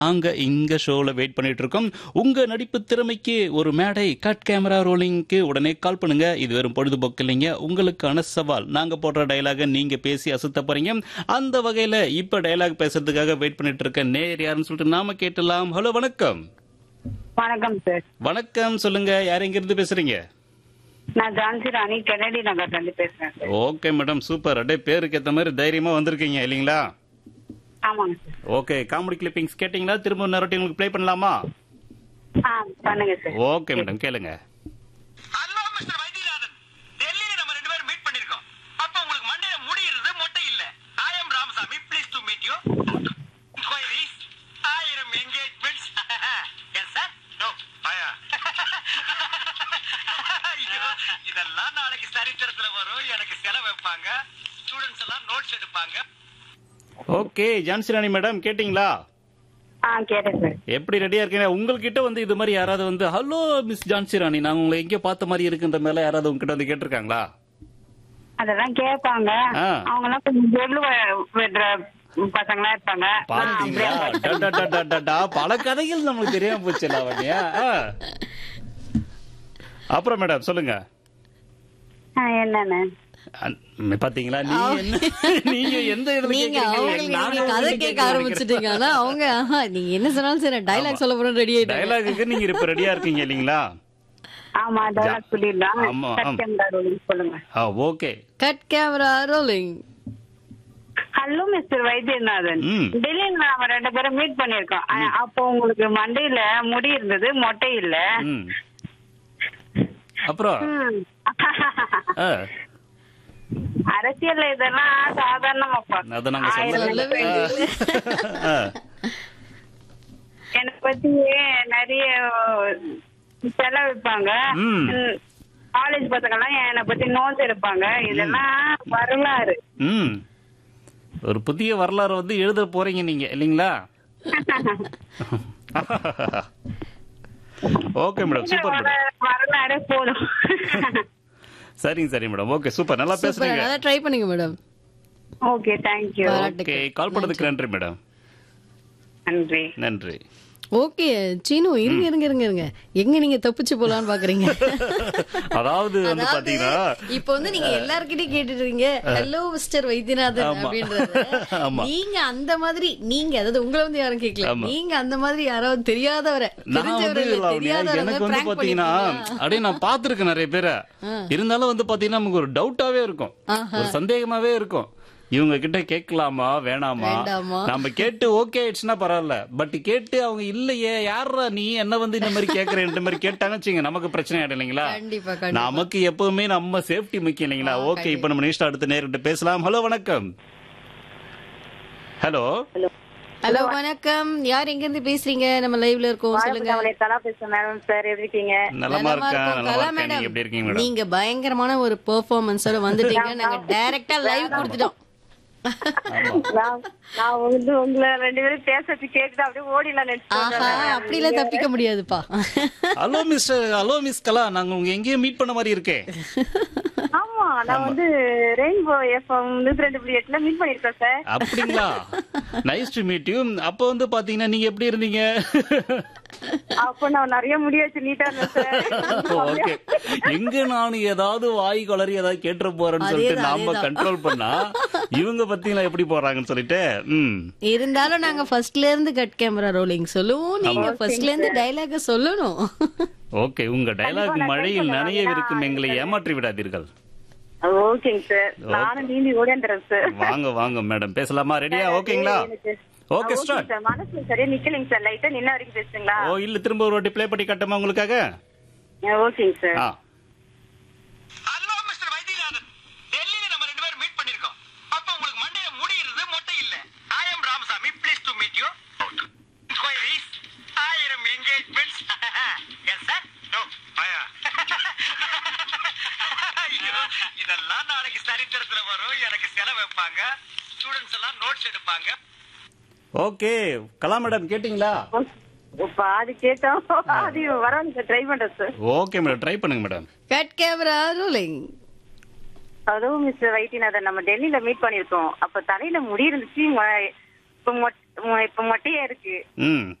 நாங்க இங்க ஷோல வெயிட் பண்ணிட்டு இருக்கோம் உங்க நடிப்பு திறமைக்கு ஒரு மேடை கட் கேமரா ரோலிங்க்கு உடனே கால் பண்ணுங்க இது வெறும் பொழுதுபோக்கு இல்லைங்க உங்களுக்கான சவால் நாங்க போடுற டயலாக நீங்க பேசி அசுத்த போறீங்க அந்த வகையில இப்ப டயலாக் பேசுறதுக்காக வெயிட் பண்ணிட்டு இருக்க நேர் யாருன்னு சொல்லிட்டு நாம கேட்டலாம் ஹலோ வணக்கம் வணக்கம் சார் வணக்கம் சொல்லுங்க யார் எங்க இருந்து பேசுறீங்க நான் ஜான்சி ராணி கெனடி நகர்ல இருந்து பேசுறேன் சார் ஓகே மேடம் சூப்பர் அப்படியே பேருக்கு ஏத்த மாதிரி தைரியமா வந்திருக்கீங்க இல்லைங்களா ஆமாங்க சார் ஓகே காமெடி கிளிப்பிங்ஸ் கேட்டிங்களா திரும்ப நேரட்டி உங்களுக்கு ப்ளே பண்ணலாமா ஆ பண்ணுங்க சார் ஓகே மேடம் கேளுங்க ஹலோ மிஸ்டர் வைத்தியநாதன் டெல்லியில நம்ம ரெண்டு பேரும் மீட் பண்ணிருக்கோம் அப்ப உங்களுக்கு மண்டையில முடி இருந்தது மொட்டை இல்ல I am Ramasamy please to meet you queries ஆயிரம் என்கேஜ்மெண்ட்ஸ் எஸ் சார் நோ பயா ஐயோ இதெல்லாம் நாளைக்கு சரித்திரத்துல வரும் எனக்கு செலவு வைப்பாங்க ஸ்டூடெண்ட்ஸ் எல்லாம் நோட்ஸ் எடுப்பாங்க ஓகே ஜான்சிராணி மேடம் கேட்டிங்களா ஆ கேட்டேன் சார் எப்படி ரெடியா இருக்கீங்க உங்ககிட்ட வந்து இது மாதிரி யாராவது வந்து ஹலோ மிஸ் ஜான்சிராணி நான் உங்களை எங்கேயோ பார்த்த மாதிரி இருக்குன்ற மேல யாராவது உங்ககிட்ட வந்து கேட்டிருக்காங்களா அதெல்லாம் கேட்பாங்க ஆ. அவங்க எல்லாம் கொஞ்சம் ஜொல்லு வ- விடுற பசங்களா இருப்பாங்க பாத்தீங்களா டா, டா, டா, டா, டா, டா. பல கதைகள் நமக்கு தெரியாம போச்சு லாவண்யா ஆ. அப்புறம் மேடம் சொல்லுங்க ஆ, என்னன்னு அ- பாத்தீங்களா நீங்க என்ன நீங்க எந்த இடத்துல நீங்க கேக்குறீங்க? அவங்களுக்கு நாங்க நீங்க கதை உங்ககிட்ட கேட்க கேட்க ஆரம்பிச்சிட்டீங்க ஆனா அவங்க ஆஹா, நீங்க என்ன சொன்னாலும் சரி டைலாக் சொல்ல போறோம் ரெடி ஆயிட்டாங்க டயலாகுக்கு நீங்க இப்ப ரெடியா இருக்கீங்க இல்லீங்களா ஆமா அதெல்லாம் சொல்லிடலாம் ஆமா, ஆமா. சத்தியம் தாரோலி சொல்லுங்க ஆ okay cut camera rolling hello mister Vaidyanathan ம். டெல்லியில நாம ரெண்டு பேரும் மீட் பண்ணிருக்கோம் ஆ, அப்போ உங்களுக்கு மண்டையில முடி இருந்தது மொட்டை இல்ல ம் அப்புறம் ம். ஆ, அரசியல்ல இதெல்லாம் சாதாரணமாப்பா அத நாங்க ஆயிரம் சொல்லவே சொல்லவே ஆ. என்னை பத்தி நிறைய செலவிப்பாங்க ம். காலேஜ் பசங்க எல்லாம் என்னை பத்தி நோட்ஸ் எடுப்பாங்க இதெல்லாம் வரலாறு ம் ஒரு புதிய வரலாறு வந்து எழுத போறீங்க நீங்க இல்லீங்களா ஓகே மேடம் சூப்பர் மேடம் வர- வரலாறே போதும் சரிங்க சரி மேடம் ஓகே சூப்பர் நல்லா சூப்பர் பேசுறீங்க நல்லா ட்ரை பண்ணுங்க madam okay thank you okay call பண்ணதுக்கு நன்றி மேடம் நன்றி நன்றி ஓகே சீனு இருங்க இருங்க இருங்க இருங்க எங்க நீங்க தப்பிச்சு போலான்னு பாக்குறீங்க அதாவது வந்து அதாவது, பாத்தீங்கன்னா இப்ப வந்து நீங்க எல்லார்கிட்டயும் கேட்டுட்டு இருக்கீங்க ஹலோ மிஸ்டர் வைத்தியநாதன் ஆமா. அப்படின்றது ஆமா. நீங்க அந்த மாதிரி நீங்க அதாவது உங்களை வந்து யாரும் கேட்கல ஆமா. நீங்க அந்த மாதிரி யாராவது தெரியாதவரை நான் வந்து தெரிஞ்சவரை இல்ல, லாவண்யா, தெரியாதவரை எனக்கு வந்து prank பாத்தீங்கன்னா பண்ணிருக்கீங்களா? அப்படியே நான் பாத்துருக்கேன் நிறைய பேரை இருந்தாலும் வந்து பாத்தீங்கன்னா நமக்கு ஒரு டவுட்டாவே இருக்கும் ஒரு சந்தேகமாவே இருக்கும் இவங்க கிட்ட கேட்கலாமா வேணாமா வேண்டாமா? நம்ம கேட்டு ஓகே ஆயிடுச்சுன்னா பரவாயில்ல பட் கேட்டு அவங்க இல்லையே யாரா நீ என்ன வந்து இந்த மாதிரி கேக்குறேன்ற மாதிரி கேட்டாங்க வச்சுங்க நமக்கு பிரச்சனை ஆயிடும் இல்லைங்களா கண்டிப்பா கண்டிப்பா நமக்கு எப்பவுமே நம்ம சேஃப்டி முக்கியம் இல்லைங்களா ஓகே இப்ப நம்ம நிஷ்டா அடுத்த நேரிட்டு பேசலாம் ஹலோ வணக்கம் ஹலோ ஹலோ வணக்கம் யார் எங்க இருந்து பேசுறீங்க நம்ம லைவ்ல இருக்கோம் சொல்லுங்க கலா பேசுறேன் மேடம் சார் எப்படி இருக்கீங்க நலமா நலமா இருக்கேன் இருக்கோம். நலமா கலா இருக்கேன் நீங்க மேடம் எப்படி இருக்கீங்க மேடம் நீங்க பயங்கரமான ஒரு பெர்ஃபார்மன்ஸோட வந்துட்டீங்க நாங்க டைரக்டா லைவ் கொடுத்துட்டோம் நான் நான் வந்து உங்களை ரெண்டு பேரும் பேசுறது கேட்டுட்டு அப்படியே ஓடிலாம் ஆஹா அப்படிலாம் தப்பிக்க முடியாதுப்பா hello mister hello miss Kala நாங்க உங்க எங்கேயோ மீட் பண்ண மாதிரி இருக்கே ஆமா நான் வந்து ரெயின்போ எஃப்எம் நூத்தி ரெண்டு புள்ளி எட்டுல மீட் பண்ணிருக்கேன் சார் அப்படிங்களா நைஸ் டு மீட் யூ அப்ப வந்து பாத்தீங்கன்னா நீங்க எப்படி இருந்தீங்க அப்ப நான் நிறைய முடி வச்சு நீட்டா இருந்தேன் சார் ஓகே எங்க நான் ஏதாவது வாய் கொளறி ஏதாவது கேட்டுற போறேன்னு சொல்லிட்டு அதேதான், நாம அதேதான். கண்ட்ரோல் பண்ணா இவங்க பத்தீங்களா எப்படி போறாங்கன்னு சொல்லிட்டு ம் இருந்தாலும் நாங்க ஃபர்ஸ்ட்ல இருந்து கட் கேமரா ரோலிங் சொல்லுவோம் நீங்க ஃபர்ஸ்ட்ல இருந்து டைலாக சொல்லணும் ஓகே உங்க டயலாக் மழையில் நனையவிருக்கும் எங்களை ஏமாற்றி விடாதீர்கள் ஓகேங்க சார் நானும் நீந்தி ஓடியாந்துறேன் சார் வாங்க வாங்க மேடம் பேசலாமா ரெடியா ஓகேங்களா ஓகே ஸ்டார்ட் சார் மனசு சரியா நிக்கலைங்க சார் லைட்டா நின்ன வரைக்கும் பேசுங்களா ஓ இல்ல திரும்ப ஒரு வாட்டி ப்ளே பண்ணி கட்டமா உங்களுக்காக ஓகேங்க சார் ஆ ஹலோ மிஸ்டர் வைத்தியநாதன் டெல்லியில நம்ம ரெண்டு பேரும் மீட் பண்ணிருக்கோம் அப்ப உங்களுக்கு மண்டையில முடி இருந்தது மொட்டை இல்ல I am Ramasamy please to meet you queries ஆயிரம் என்கேஜ்மெண்ட்ஸ் எஸ் சார் நோ பயா ஐயோ இதெல்லாம் நாளைக்கு சரித்திரத்துல வரும் எனக்கு செலவு வைப்பாங்க ஸ்டூடெண்ட்ஸ் எல்லாம் நோட்ஸ் எடுப்பாங்க ஓகே கலா மேடம் கேட்டிங்களா பாதி கேட்டோம் பாதி வராங்க சார் ட்ரை பண்றேன் சார் ஓகே மேடம் ட்ரை பண்ணுங்க மேடம் கட் கேமரா ரோலிங் அதுவும் மிஸ்டர் வைத்தியநாதன் நம்ம டெல்லியில மீட் பண்ணிருக்கோம் அப்ப தலையில முடி இருந்துச்சு மொ- இப்ப மொ- மொ- இப்ப மொட்டையா இருக்கு ம்